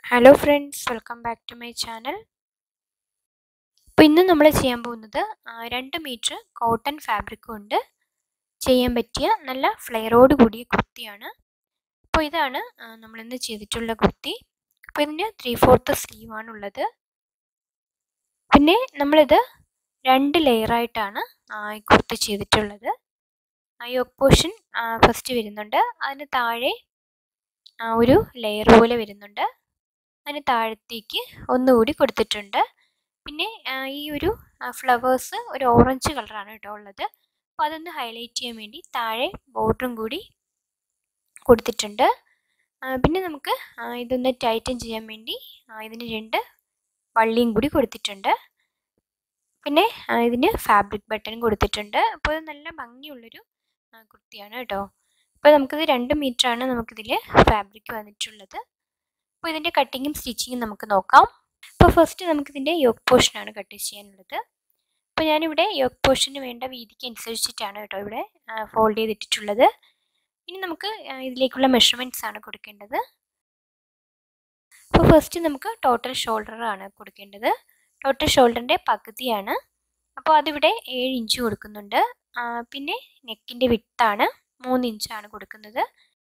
hello friends welcome back to my channel അപ്പോൾ ഇന്ന് നമ്മൾ ചെയ്യാൻ പോകുന്നത് ആ, രണ്ട് മീറ്റർ കോട്ടൺ ഫാബ്രിക് കൊണ്ട് ചെയ്യാൻ പറ്റിയ നല്ല ഫ്ലെയറോട് കൂടിയ കുർത്തിയാണ് അപ്പോൾ ഇതാണ് ആ, നമ്മളിന്ന് ചെയ്തിട്ടുള്ള കുർത്തി അപ്പോൾ ഇതിന് ത്രീ ഫോർത്ത് സ്ലീവാണ് ഉള്ളത് പിന്നെ നമ്മളിത് രണ്ട് ലെയറായിട്ടാണ് ഈ കുർത്തി ചെയ്തിട്ടുള്ളത് യോക്ക് പോർഷൻ ഫസ്റ്റ് വരുന്നുണ്ട് അതിന് താഴെ ആ, ഒരു ലെയർ പോലെ വരുന്നുണ്ട് അതിന് താഴത്തേക്ക് ഒന്നുകൂടി കൊടുത്തിട്ടുണ്ട് പിന്നെ ആ, ഈ ഒരു ഫ്ലവേഴ്സ് ഒരു ഓറഞ്ച് കളറാണ് കേട്ടോ ഉള്ളത് അപ്പോൾ അതൊന്ന് ഹൈലൈറ്റ് ചെയ്യാൻ വേണ്ടി താഴെ ബോർഡറും കൂടി കൊടുത്തിട്ടുണ്ട് ആ, പിന്നെ നമുക്ക് ആ, ഇതൊന്ന് ടൈറ്റൻ ചെയ്യാൻ വേണ്ടി ആ, ഇതിന് രണ്ട് വള്ളിയും കൂടി കൊടുത്തിട്ടുണ്ട് പിന്നെ ആ, ഇതിന് ഫാബ്രിക് ബട്ടൺ കൊടുത്തിട്ടുണ്ട് അപ്പോൾ ഇത് നല്ല ഭംഗിയുള്ളൊരു ആ, കുർത്തിയാണ് കേട്ടോ അപ്പോൾ നമുക്കിത് രണ്ട് മീറ്ററാണ് നമുക്കിതിൽ ഫാബ്രിക് വന്നിട്ടുള്ളത് അപ്പോൾ ഇതിൻ്റെ കട്ടിങ്ങും സ്റ്റിച്ചിങ്ങും നമുക്ക് നോക്കാം അപ്പോൾ ഫസ്റ്റ് നമുക്കിതിൻ്റെ യോക്ക് പോർഷനാണ് കട്ട് ചെയ്യാനുള്ളത് അപ്പോൾ ഞാനിവിടെ യോക്ക് പോർഷന് വേണ്ട വീതിക്ക് അനുസരിച്ചിട്ടാണ് കേട്ടോ ഇവിടെ ഫോൾഡ് ചെയ്തിട്ടുള്ളത് ഇനി നമുക്ക് ആ, ഇതിലേക്കുള്ള മെഷർമെൻറ്റ്സ് ആണ് കൊടുക്കേണ്ടത് അപ്പോൾ ഫസ്റ്റ് നമുക്ക് ടോട്ടൽ ഷോൾഡർ ആണ് കൊടുക്കേണ്ടത് ടോട്ടൽ ഷോൾഡറിൻ്റെ പകുതിയാണ് അപ്പോൾ അതിവിടെ ഏഴ് ഇഞ്ച് കൊടുക്കുന്നുണ്ട് ആ, പിന്നെ നെക്കിൻ്റെ വിട്ടാണ് മൂന്ന് ഇഞ്ചാണ് കൊടുക്കുന്നത്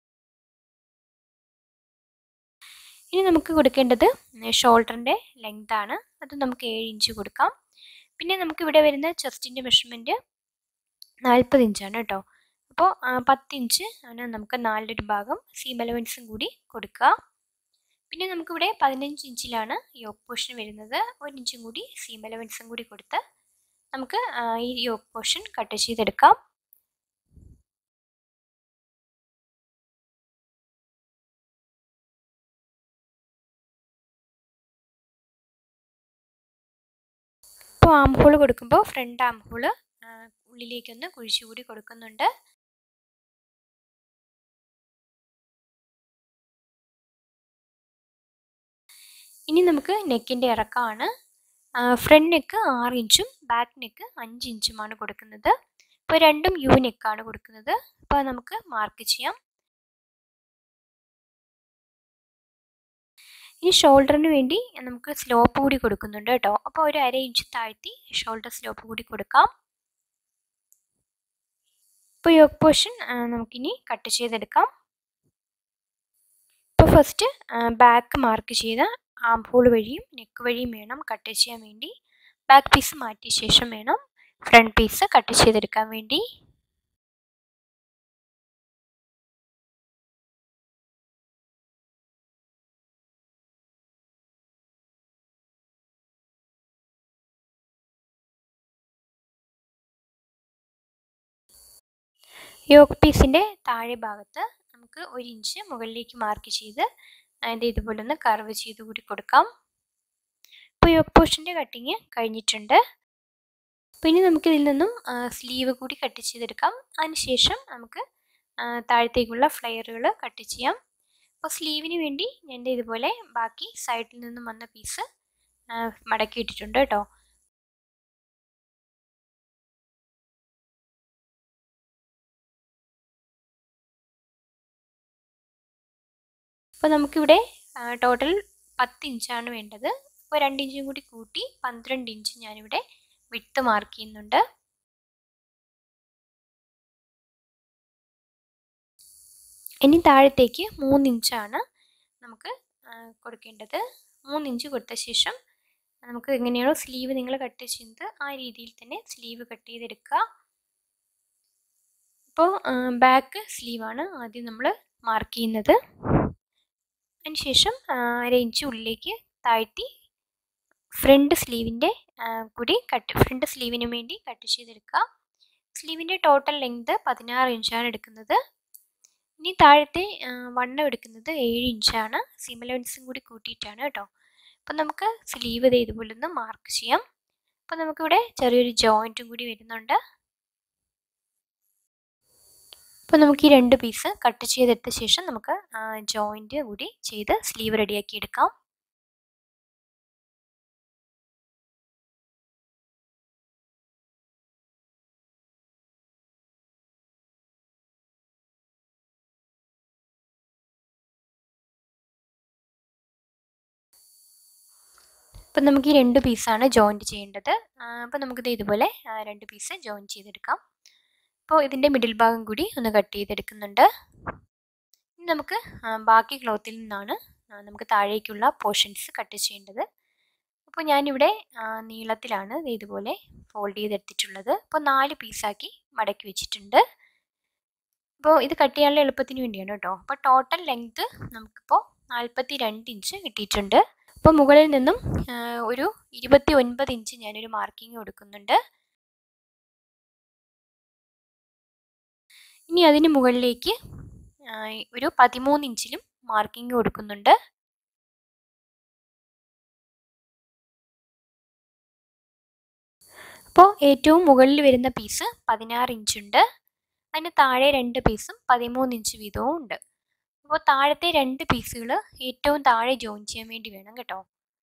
ഇനി നമുക്ക് കൊടുക്കേണ്ടത് ഷോൾഡറിൻ്റെ ലെങ്ത് ആണ് അത് നമുക്ക് ഏഴ് ഇഞ്ച് കൊടുക്കാം പിന്നെ നമുക്ക് ഇവിടെ വരുന്ന ചെസ്റ്റിൻ്റെ മെഷർമെൻറ്റ് നാൽപ്പത് ഇഞ്ചാണ് കേട്ടോ അപ്പോൾ പത്ത് ഇഞ്ച് ആണ് നമുക്ക് നാലൊരു ഭാഗം സീം അലവൻസും കൂടി കൊടുക്കുക പിന്നെ നമുക്കിവിടെ പതിനഞ്ച് ഇഞ്ചിലാണ് യോക്ക് പോർഷൻ വരുന്നത് ഒരു ഇഞ്ചും കൂടി സീം അലവൻസും കൂടി കൊടുത്ത് നമുക്ക് ആ, ഈ യോക്ക് പോർഷൻ കട്ട് ചെയ്തെടുക്കാം ഇപ്പോൾ ആം ഹോൾ കൊടുക്കുമ്പോൾ ഫ്രണ്ട് ആം ഹോൾ ഉള്ളിലേക്കൊന്ന് കുഴിച്ചുകൂടി കൊടുക്കുന്നുണ്ട് ഇനി നമുക്ക് നെക്കിൻ്റെ ഇറക്കമാണ് ഫ്രണ്ട് നെക്ക് ആറ് ഇഞ്ചും ബാക്ക് നെക്ക് അഞ്ച് ഇഞ്ചുമാണ് കൊടുക്കുന്നത് ഇപ്പോൾ രണ്ടും യു നെക്കാണ് കൊടുക്കുന്നത് അപ്പോൾ നമുക്ക് മാർക്ക് ചെയ്യാം ഇനി ഷോൾഡറിന് വേണ്ടി നമുക്ക് സ്ലോപ്പ് കൂടി കൊടുക്കുന്നുണ്ട് കേട്ടോ അപ്പോൾ ഒരു അര ഇഞ്ച് താഴ്ത്തി ഷോൾഡർ സ്ലോപ്പ് കൂടി കൊടുക്കാം ഇപ്പോൾ യോക്ക് പോർഷൻ നമുക്കിനി കട്ട് ചെയ്തെടുക്കാം ഇപ്പോൾ ഫസ്റ്റ് ബാക്ക് മാർക്ക് ചെയ്ത ആം ഹോൾ വഴിയും നെക്ക് വഴിയും വേണം കട്ട് ചെയ്യാൻ വേണ്ടി ബാക്ക് പീസ് മാറ്റിയ ശേഷം വേണം ഫ്രണ്ട് പീസ് കട്ട് ചെയ്തെടുക്കാൻ വേണ്ടി യോക്ക് പീസിൻ്റെ താഴെ ഭാഗത്ത് നമുക്ക് ഒരു ഇഞ്ച് മുകളിലേക്ക് മാർക്ക് ചെയ്ത് അതിൻ്റെ ഇതുപോലെ ഒന്ന് കർവ് ചെയ്ത് കൂടി കൊടുക്കാം ഇപ്പോൾ യോക്ക് പോർഷൻ്റെ കട്ടിങ് കഴിഞ്ഞിട്ടുണ്ട് പിന്നെ നമുക്ക് ഇതിൽ നിന്നും സ്ലീവ് കൂടി കട്ട് ചെയ്തെടുക്കാം അതിനുശേഷം നമുക്ക് ആ, താഴത്തേക്കുള്ള ഫ്ലെയറുകൾ കട്ട് ചെയ്യാം അപ്പോൾ സ്ലീവിന് വേണ്ടി ഞാൻ ഇതുപോലെ ബാക്കി സൈഡിൽ നിന്നും വന്ന പീസ് മടക്കി ഇട്ടിട്ടുണ്ട് കേട്ടോ അപ്പോൾ നമുക്കിവിടെ ടോട്ടൽ പത്ത് ഇഞ്ചാണ് വേണ്ടത് അപ്പോൾ രണ്ട് ഇഞ്ചും കൂടി കൂട്ടി പന്ത്രണ്ട് ഇഞ്ച് ഞാനിവിടെ വിട്ട് മാർക്ക് ചെയ്യുന്നുണ്ട് ഇനി താഴത്തേക്ക് മൂന്ന് ഇഞ്ചാണ് നമുക്ക് ആ, കൊടുക്കേണ്ടത് മൂന്ന് ഇഞ്ച് കൊടുത്ത ശേഷം നമുക്ക് എങ്ങനെയാണോ സ്ലീവ് നിങ്ങൾ കട്ട് ചെയ്യുന്നത് ആ രീതിയിൽ തന്നെ സ്ലീവ് കട്ട് ചെയ്തെടുക്കുക അപ്പോൾ ബാക്ക് സ്ലീവാണ് ആദ്യം നമ്മൾ മാർക്ക് ചെയ്യുന്നത് അതിനുശേഷം അര ഇഞ്ച് ഉള്ളിലേക്ക് താഴ്ത്തി ഫ്രണ്ട് സ്ലീവിൻ്റെ കൂടി കട്ട് ഫ്രണ്ട് സ്ലീവിന് വേണ്ടി കട്ട് ചെയ്തെടുക്കുക സ്ലീവിൻ്റെ ടോട്ടൽ ലെങ്ത് പതിനാറ് ഇഞ്ചാണ് എടുക്കുന്നത് ഇനി താഴത്തെ ആ, വണ്ണം എടുക്കുന്നത് ഏഴ് ഇഞ്ചാണ് സീം അലവൻസും കൂടി കൂട്ടിയിട്ടാണ് കേട്ടോ അപ്പം നമുക്ക് സ്ലീവ് ഇത് ഇതുപോലെ ഒന്ന് മാർക്ക് ചെയ്യാം അപ്പം നമുക്കിവിടെ ചെറിയൊരു ജോയിൻറ്റും കൂടി വരുന്നുണ്ട് അപ്പോൾ നമുക്ക് ഈ രണ്ട് പീസ് കട്ട് ചെയ്തെടുത്ത ശേഷം നമുക്ക് ജോയിൻറ്റ് കൂടി ചെയ്ത് സ്ലീവ് റെഡിയാക്കി എടുക്കാം അപ്പം നമുക്ക് ഈ രണ്ട് പീസാണ് ജോയിൻറ്റ് ചെയ്യേണ്ടത് അപ്പോൾ നമുക്കിത് ഇതുപോലെ രണ്ട് പീസ് ജോയിൻ ചെയ്തെടുക്കാം അപ്പോൾ ഇതിൻ്റെ മിഡിൽ ഭാഗം കൂടി ഒന്ന് കട്ട് ചെയ്തെടുക്കുന്നുണ്ട് ഇനി നമുക്ക് ബാക്കി ക്ലോത്തിൽ നിന്നാണ് നമുക്ക് താഴേക്കുള്ള പോർഷൻസ് കട്ട് ചെയ്യേണ്ടത് അപ്പോൾ ഞാനിവിടെ നീളത്തിലാണ് ഇതുപോലെ ഫോൾഡ് ചെയ്തെടുത്തിട്ടുള്ളത് അപ്പോൾ നാല് പീസാക്കി മടക്കി വെച്ചിട്ടുണ്ട് അപ്പോൾ ഇത് കട്ട് ചെയ്യാനുള്ള എളുപ്പത്തിന് വേണ്ടിയാണ് കേട്ടോ അപ്പോൾ ടോട്ടൽ ലെങ്ത്ത് നമുക്കിപ്പോൾ നാൽപ്പത്തി രണ്ട് ഇഞ്ച് കിട്ടിയിട്ടുണ്ട് അപ്പോൾ മുകളിൽ നിന്നും ഒരു ഇരുപത്തി ഒൻപത് ഇഞ്ച് ഞാനൊരു മാർക്കിംഗ് കൊടുക്കുന്നുണ്ട് ഇനി അതിന് മുകളിലേക്ക് ഒരു പതിമൂന്ന് ഇഞ്ചിലും മാർക്കിംഗ് കൊടുക്കുന്നുണ്ട് അപ്പോൾ ഏറ്റവും മുകളിൽ വരുന്ന പീസ് പതിനാറ് ഇഞ്ചുണ്ട് അതിന് താഴെ രണ്ട് പീസും പതിമൂന്ന് ഇഞ്ച് വീതവും ഉണ്ട് അപ്പോൾ താഴത്തെ രണ്ട് പീസുകൾ ഏറ്റവും താഴെ ജോയിൻ ചെയ്യാൻ വേണ്ടി വേണം കേട്ടോ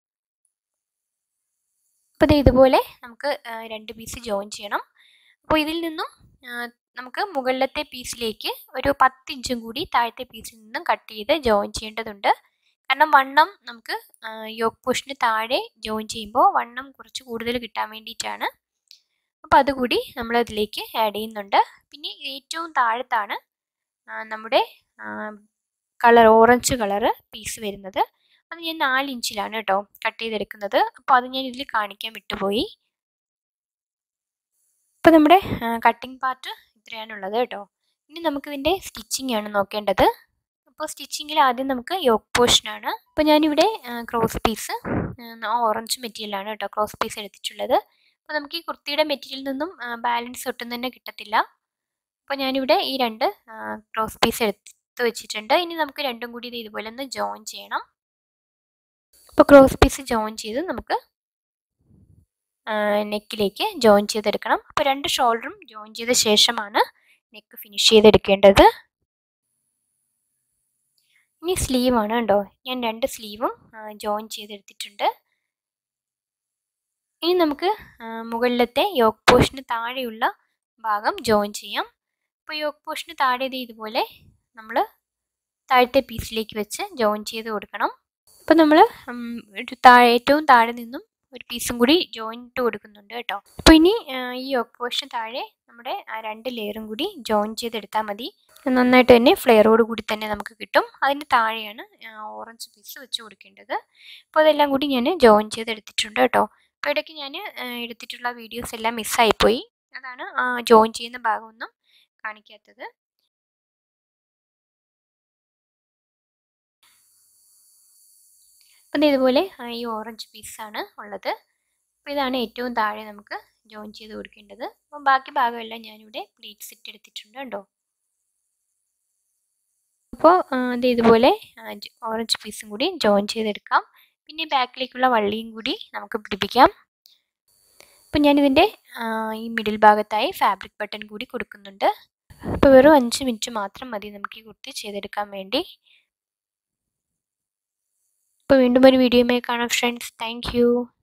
അപ്പോൾ ഇത് ഇതുപോലെ നമുക്ക് രണ്ട് പീസ് ജോയിൻ ചെയ്യണം അപ്പോൾ ഇതിൽ നിന്നും നമുക്ക് മുകളിലത്തെ പീസിലേക്ക് ഒരു പത്ത് ഇഞ്ചും കൂടി താഴത്തെ പീസിൽ നിന്നും കട്ട് ചെയ്ത് ജോയിൻ ചെയ്യേണ്ടതുണ്ട് കാരണം വണ്ണം നമുക്ക് യോക്ക് പോഷന് താഴെ ജോയിൻ ചെയ്യുമ്പോൾ വണ്ണം കുറച്ച് കൂടുതൽ കിട്ടാൻ വേണ്ടിയിട്ടാണ് അപ്പോൾ അതുകൂടി നമ്മൾ അതിലേക്ക് ആഡ് ചെയ്യുന്നുണ്ട് പിന്നെ ഏറ്റവും താഴത്താണ് നമ്മുടെ കളർ ഓറഞ്ച് കളറ് പീസ് വരുന്നത് അത് ഞാൻ നാല് ഇഞ്ചിലാണ് കേട്ടോ കട്ട് ചെയ്തെടുക്കുന്നത് അപ്പോൾ അത് ഞാൻ ഇതിൽ കാണിക്കാൻ വിട്ടുപോയി അപ്പോൾ നമ്മുടെ കട്ടിംഗ് പാർട്ട് ഇത്രയാണുള്ളത് കേട്ടോ ഇനി നമുക്കിതിൻ്റെ സ്റ്റിച്ചിങ് ആണ് നോക്കേണ്ടത് അപ്പോൾ സ്റ്റിച്ചിങ്ങിൽ ആദ്യം നമുക്ക് യോക്ക് പോർഷനാണ് അപ്പോൾ ഞാനിവിടെ ക്രോസ് പീസ് ഓറഞ്ച് മെറ്റീരിയലാണ് കേട്ടോ ക്രോസ് പീസ് എടുത്തിട്ടുള്ളത് അപ്പോൾ നമുക്ക് ഈ കുർത്തിയുടെ മെറ്റീരിയലിൽ നിന്നും ബാലൻസ് ഒട്ടും തന്നെ കിട്ടത്തില്ല അപ്പോൾ ഞാനിവിടെ ഈ രണ്ട് ക്രോസ് പീസ് എടുത്ത് വെച്ചിട്ടുണ്ട് ഇനി നമുക്ക് രണ്ടും കൂടി ഇത് ഇതുപോലെ ഒന്ന് ജോയിൻ ചെയ്യണം അപ്പോൾ ക്രോസ് പീസ് ജോയിൻ ചെയ്ത് നമുക്ക് നെക്കിലേക്ക് ജോയിൻ ചെയ്തെടുക്കണം അപ്പോൾ രണ്ട് ഷോൾഡറും ജോയിൻ ചെയ്ത ശേഷമാണ് നെക്ക് ഫിനിഷ് ചെയ്തെടുക്കേണ്ടത് ഇനി സ്ലീവാണ് കേട്ടോ ഞാൻ രണ്ട് സ്ലീവും ജോയിൻ ചെയ്തെടുത്തിട്ടുണ്ട് ഇനി നമുക്ക് മുകളിലത്തെ യോക്ക് പോഷന് താഴെയുള്ള ഭാഗം ജോയിൻ ചെയ്യാം അപ്പോൾ യോക്ക് പോഷന് താഴെ ഇതുപോലെ നമ്മൾ താഴത്തെ പീസിലേക്ക് വെച്ച് ജോയിൻ ചെയ്ത് കൊടുക്കണം അപ്പോൾ നമ്മൾ ഒരു താഴെ ഏറ്റവും താഴെ നിന്നും ഒരു പീസും കൂടി ജോയിൻ ഇട്ട് കൊടുക്കുന്നുണ്ട് കേട്ടോ അപ്പോൾ ഇനി ഈ യോക്ക് പോഷന് താഴെ നമ്മുടെ ആ രണ്ട് ലെയറും കൂടി ജോയിൻ ചെയ്തെടുത്താൽ മതി നന്നായിട്ട് തന്നെ ഫ്ലെയറോട് കൂടി തന്നെ നമുക്ക് കിട്ടും അതിന് താഴെയാണ് ഓറഞ്ച് പീസ് വെച്ച് കൊടുക്കേണ്ടത് അപ്പോൾ അതെല്ലാം കൂടി ഞാൻ ജോയിൻ ചെയ്തെടുത്തിട്ടുണ്ട് കേട്ടോ അപ്പോൾ ഇടയ്ക്ക് ഞാൻ എടുത്തിട്ടുള്ള വീഡിയോസ് എല്ലാം മിസ്സായിപ്പോയി അതാണ് ജോയിൻ ചെയ്യുന്ന ഭാഗമൊന്നും കാണിക്കാത്തത് അപ്പം ഇതുപോലെ ഈ ഓറഞ്ച് പീസാണ് ഉള്ളത് അപ്പോൾ ഇതാണ് ഏറ്റവും താഴെ നമുക്ക് ജോയിൻ ചെയ്ത് കൊടുക്കേണ്ടത് അപ്പം ബാക്കി ഭാഗമെല്ലാം ഞാനിവിടെ പ്ലീറ്റ് സെറ്റ് എടുത്തിട്ടുണ്ട് കേട്ടോ അപ്പോൾ ഇത് ഇതുപോലെ ഓറഞ്ച് പീസും കൂടി ജോയിൻ ചെയ്തെടുക്കാം പിന്നെ ബാക്കിലേക്കുള്ള വള്ളിയും കൂടി നമുക്ക് പിടിപ്പിക്കാം അപ്പം ഞാനിതിൻ്റെ ഈ മിഡിൽ ഭാഗത്തായി ഫാബ്രിക് ബട്ടൺ കൂടി കൊടുക്കുന്നുണ്ട് അപ്പോൾ വെറും അഞ്ച് മിനിറ്റ് മാത്രം മതി നമുക്ക് ഈ കുർത്തി ചെയ്തെടുക്കാൻ വേണ്ടി അപ്പോൾ വീണ്ടും ഒരു വീഡിയോയുമായി കാണാം ഫ്രണ്ട്സ് താങ്ക്